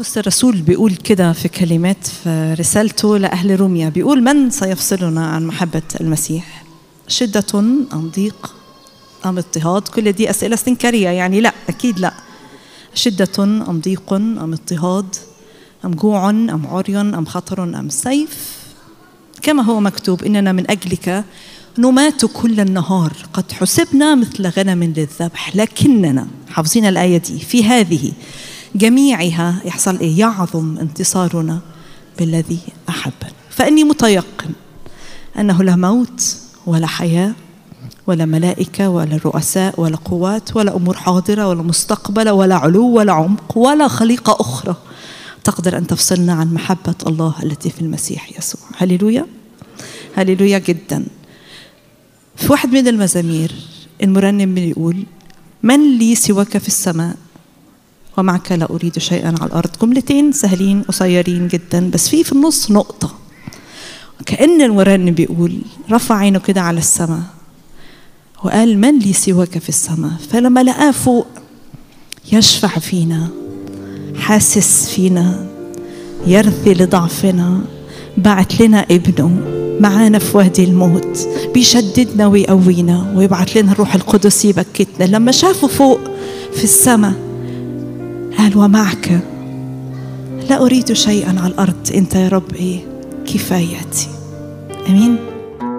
بولس الرسول بيقول كده في كلمات في رسالته لأهل روميا بيقول من سيفصلنا عن محبة المسيح شدة أم ضيق أم اضطهاد كل دي أسئلة استنكارية يعني لا أكيد لا شدة أم ضيق أم اضطهاد أم جوع أم عري أم خطر أم سيف كما هو مكتوب إننا من أجلك نمات كل النهار قد حسبنا مثل غنم للذبح لكننا حافظين الآية دي في هذه جميعها يحصل إيه يعظم انتصارنا بالذي أحبنا فإني متيقن أنه لا موت ولا حياة ولا ملائكة ولا رؤساء ولا قوات ولا أمور حاضرة ولا مستقبلة ولا علو ولا عمق ولا خليقة أخرى تقدر أن تفصلنا عن محبة الله التي في المسيح يسوع هللويا هللويا جدا في واحد من المزامير المرنم بيقول من لي سواك في السماء ومعك لا أريد شيئا على الأرض جملتين سهلين قصيرين جدا بس في في النص نقطة كأن المرنم بيقول رفع عينه كده على السماء وقال من لي سواك في السماء فلما لقاه فوق يشفع فينا حاسس فينا يرثي لضعفنا بعت لنا ابنه معانا في وادي الموت بيشددنا ويقوينا ويبعت لنا الروح القدس يبكتنا لما شافوا فوق في السماء قال ومعك لا أريد شيئا على الأرض أنت يا رب إيه كفايتي أمين